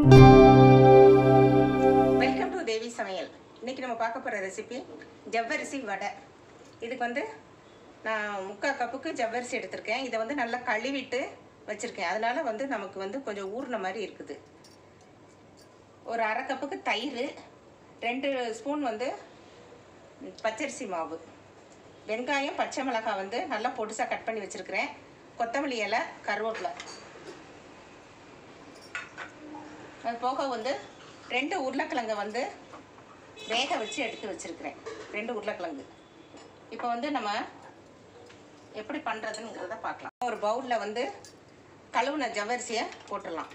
welcome to தேவி சமையல் இன்னைக்கு நம்ம பார்க்க போகிற ரெசிபி ஜவ்வரிசி வடை இதுக்கு வந்து நான் முக்கால் கப்புக்கு ஜவ்வரிசி எடுத்திருக்கேன் இதை வந்து நல்லா கழுவிட்டு வச்சுருக்கேன் அதனால வந்து நமக்கு வந்து கொஞ்சம் ஊறின மாதிரி இருக்குது ஒரு அரை கப்புக்கு தயிர் ரெண்டு ஸ்பூன் வந்து பச்சரிசி மாவு வெங்காயம் பச்சை மிளகாய் வந்து நல்லா பொடிசாக கட் பண்ணி வச்சுருக்கிறேன் கொத்தமல்லி இலை கருவேப்பிலை அது போக வந்து ரெண்டு உருளைக்கிழங்கை வந்து வேக வச்சு எடுத்து வச்சுருக்கிறேன் ரெண்டு உருளைக்கிழங்கு இப்போ வந்து நம்ம எப்படி பண்ணுறதுங்கிறத பார்க்கலாம் ஒரு பவுலில் வந்து கழுவுன ஜவ்வரிசியை போட்டுடலாம்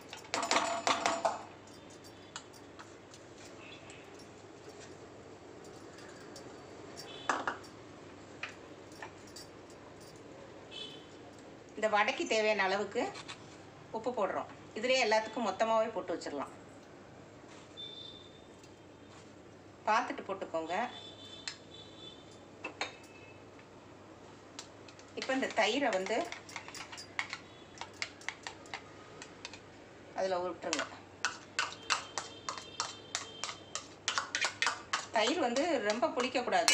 இந்த வடைக்கு தேவையான அளவுக்கு உப்பு போடுறோம் இதுலேயே எல்லாத்துக்கும் மொத்தமாகவே போட்டு வச்சிடலாம் பார்த்துட்டு போட்டுக்கோங்க இப்போ இந்த தயிரை வந்து அதில் விட்டுருங்க தயிர் வந்து ரொம்ப புளிக்கக்கூடாது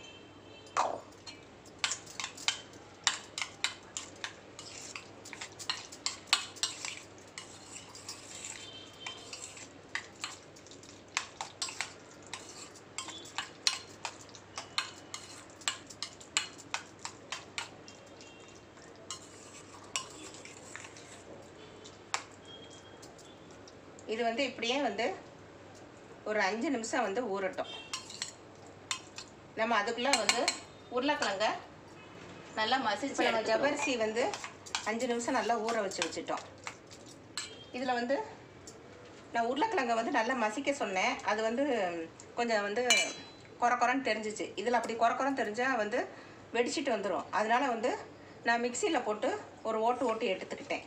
இது வந்து இப்படியே வந்து ஒரு அஞ்சு நிமிஷம் வந்து ஊறட்டும் நம்ம அதுக்குள்ளே வந்து உருளைக்கிழங்க நல்லா மசிச்சு நம்ம ஜவ்வரிசி வந்து அஞ்சு நிமிஷம் நல்லா ஊற வச்சு வச்சுட்டோம் இதில் வந்து நான் உருளைக்கிழங்க வந்து நல்லா மசிக்க சொன்னேன் அது வந்து கொஞ்சம் வந்து குறை குறைன்னு தெரிஞ்சிச்சு இதில் அப்படி குறை குறைன்னு தெரிஞ்சால் வந்து வெடிச்சிட்டு வந்துடும் அதனால வந்து நான் மிக்சியில் போட்டு ஒரு ஓட்டு ஓட்டி எடுத்துக்கிட்டேன்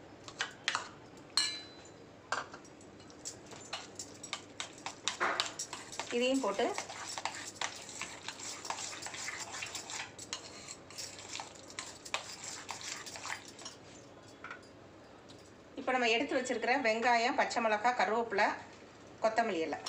இதையும் போட்டு இப்போ நம்ம எடுத்து வச்சிருக்கிற வெங்காயம் பச்சை மிளகாய் கருவேப்பிலை கொத்தமல்லி இலை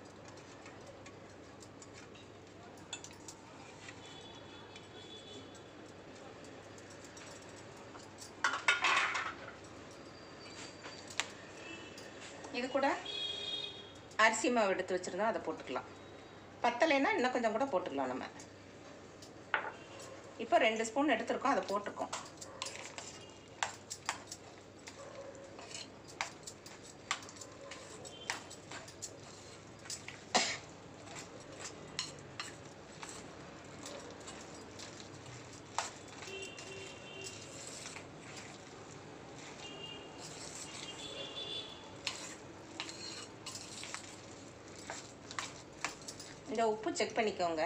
இது கூட அரிசி மாவு எடுத்து வச்சுருந்தோம் அதை போட்டுக்கலாம் பத்தலைன்னா இன்னும் கொஞ்சம் கூட போட்டுக்கலாம் நம்ம இப்போ ரெண்டு ஸ்பூன் எடுத்துருக்கோம் அதை போட்டுக்கோம் இந்த உப்பு செக் பண்ணிக்கோங்க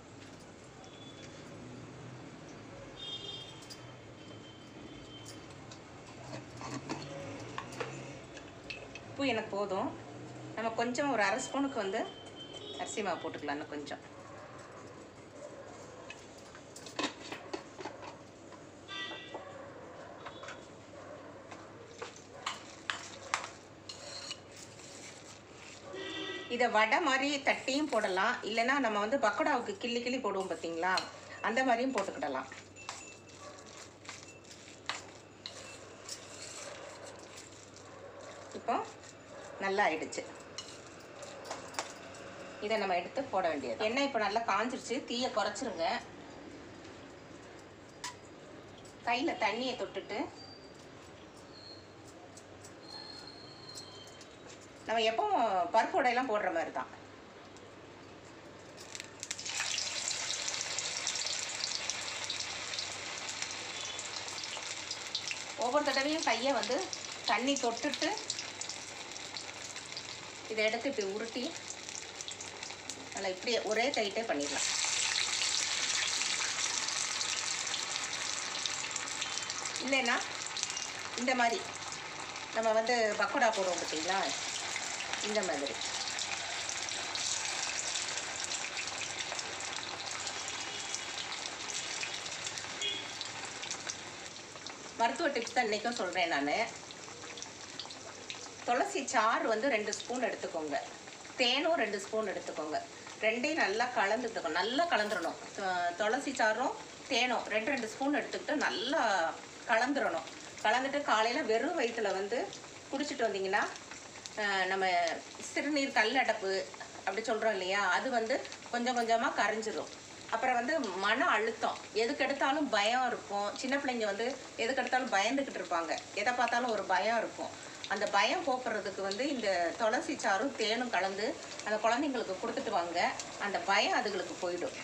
உப்பு எனக்கு போதும் நம்ம கொஞ்சம் ஒரு அரை ஸ்பூனுக்கு வந்து அரிசி மாவு போட்டுக்கலாம் இன்னும் கொஞ்சம் இதை வடை மாதிரி தட்டியும் போடலாம் இல்லைன்னா நம்ம வந்து பக்கோடாவுக்கு கிள்ளி கிள்ளி போடுவோம் பார்த்தீங்களா அந்த மாதிரியும் போட்டுக்கிடலாம் இப்போ நல்லா ஆயிடுச்சு இதை நம்ம எடுத்து போட வேண்டியது எண்ணெய் இப்போ நல்லா காஞ்சிருச்சு தீயை குறைச்சிருங்க கையில் தண்ணியை தொட்டுட்டு நம்ம எப்பவும் பருப்பு வடையெல்லாம் போடுற மாதிரி தான் ஒவ்வொரு தடவையும் கையை வந்து தண்ணி தொட்டுட்டு இதை எடுத்து இப்படி உருட்டி நல்லா இப்படியே ஒரே டைட்டே பண்ணிடலாம் இல்லைன்னா இந்த மாதிரி நம்ம வந்து பக்கோடா போடுவோம் பார்த்தீங்களா இந்த மாதிரி மருத்துவ டிப்ஸ் தான் இன்றைக்கும் சொல்கிறேன் நான் துளசி சாறு வந்து ரெண்டு ஸ்பூன் எடுத்துக்கோங்க தேனும் ரெண்டு ஸ்பூன் எடுத்துக்கோங்க ரெண்டையும் நல்லா கலந்துட்டுக்கணும் நல்லா கலந்துடணும் து- துளசி சாறும் தேனும் ரெண்டு ரெண்டு ஸ்பூன் எடுத்துக்கிட்டு நல்லா கலந்துடணும் கலந்துட்டு காலையில் வெறும் வயிற்றுல வந்து குடிச்சிட்டு வந்தீங்கன்னா அஹ், நம்ம சிறுநீர் கல்லடப்பு அப்படி சொல்கிறோம் இல்லையா அது வந்து கொஞ்சம் கொஞ்சமாக கரைஞ்சிரும் அப்புறம் வந்து மன அழுத்தம் எதுக்கு எடுத்தாலும் பயம் இருக்கும் சின்ன பிள்ளைங்க வந்து எதுக்கு எடுத்தாலும் பயந்துக்கிட்டு இருப்பாங்க எதை பார்த்தாலும் ஒரு பயம் இருக்கும் அந்த பயம் போக்குறதுக்கு வந்து இந்த துளசி சாறும் தேனும் கலந்து அந்த குழந்தைங்களுக்கு கொடுத்துட்டு வாங்க அந்த பயம் அதுகளுக்கு போயிடும்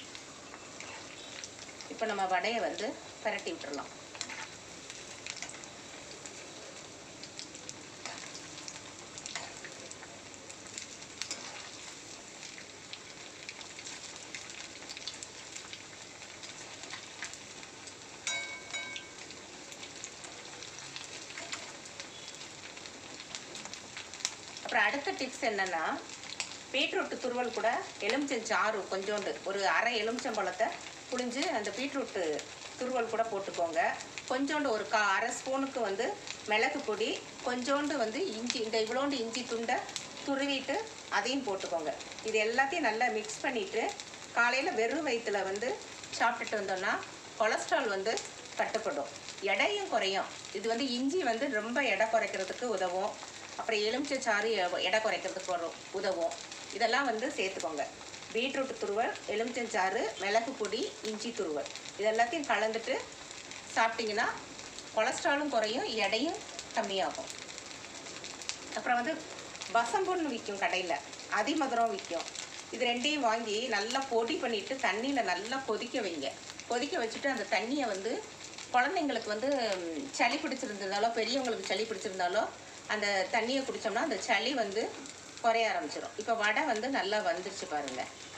இப்போ நம்ம வடையை வந்து பரட்டி விட்டுறலாம் அப்புறம் அடுத்த டிப்ஸ் என்னன்னா பீட்ரூட் துருவல் கூட எலுமிச்சம் சாறு கொஞ்சோண்டு ஒரு அரை எலுமிச்சம்பழத்தை புழிஞ்சு அந்த பீட்ரூட்டு துருவல் கூட போட்டுக்கோங்க கொஞ்சோண்டு ஒரு கா அரை ஸ்பூனுக்கு வந்து மிளகு பொடி கொஞ்சோண்டு வந்து இஞ்சி இந்த இவ்வளோண்டு இஞ்சி துண்டை துருவிட்டு அதையும் போட்டுக்கோங்க இது எல்லாத்தையும் நல்லா மிக்ஸ் பண்ணிவிட்டு காலையில் வெறும் வயிற்றுல வந்து சாப்பிட்டுட்டு வந்தோம்னா கொலஸ்ட்ரால் வந்து கட்டுப்படும் எடையும் குறையும் இது வந்து இஞ்சி வந்து ரொம்ப எடை குறைக்கிறதுக்கு உதவும் அப்புறம் எலுமிச்சை சாறு எ- எடை குறைக்கிறதுக்கு வரும் உதவும் இதெல்லாம் வந்து சேர்த்துக்கோங்க பீட்ரூட் துருவல் எலுமிச்சஞ்சாறு மிளகு பொடி இஞ்சி துருவல் இது எல்லாத்தையும் கலந்துட்டு சாப்பிட்டீங்கன்னா கொலஸ்ட்ராலும் குறையும் எடையும் கம்மியாகும் அப்புறம் வந்து வசம்புன்னு விற்கும் கடையில் அதிமதுரம் விற்கும் இது ரெண்டையும் வாங்கி நல்லா பொடி பண்ணிட்டு தண்ணியில் நல்லா கொதிக்க வைங்க கொதிக்க வச்சுட்டு அந்த தண்ணியை வந்து குழந்தைங்களுக்கு வந்து ம், சளி பிடிச்சிருந்ததாலோ பெரியவங்களுக்கு சளி பிடிச்சிருந்தாலோ அந்த தண்ணியை குடித்தோம்னா அந்த சளி வந்து குறைய ஆரம்பிச்சிடும் இப்போ வடை வந்து நல்லா வந்துருச்சு பாருங்க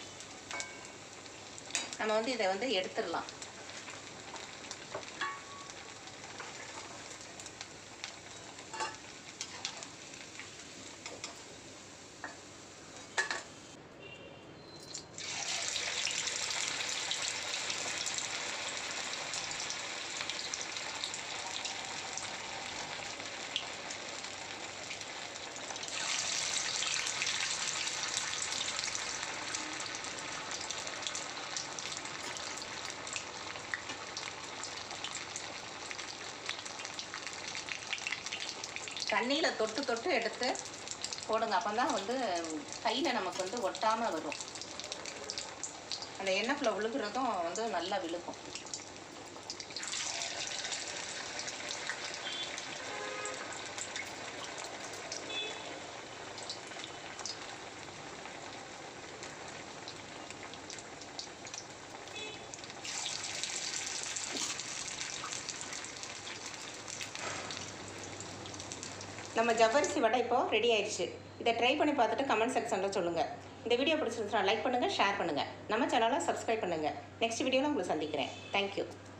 நம்ம வந்து இதை வந்து எடுத்துடலாம் தண்ணியில் தொட்டு தொட்டு எடுத்து போடுங்க அப்போ தான் வந்து கையில் நமக்கு வந்து ஒட்டாமல் வரும் அந்த எண்ணெய்க்குள்ள விழுகிறதும் வந்து நல்லா விழுகும் நம்ம ஜவ்வரிசி வடை இப்போ ரெடி ஆயிடுச்சு இதை ட்ரை பண்ணி பார்த்துட்டு கமெண்ட் செக்ஷனில் சொல்லுங்கள் இந்த வீடியோ பிடிச்சிருந்துச்சுன்னா லைக் பண்ணுங்கள் ஷேர் பண்ணுங்கள் நம்ம சேனலை சப்ஸ்கிரைப் பண்ணுங்கள் நெக்ஸ்ட் வீடியோவில் உங்களை சந்திக்கிறேன் தேங்க்யூ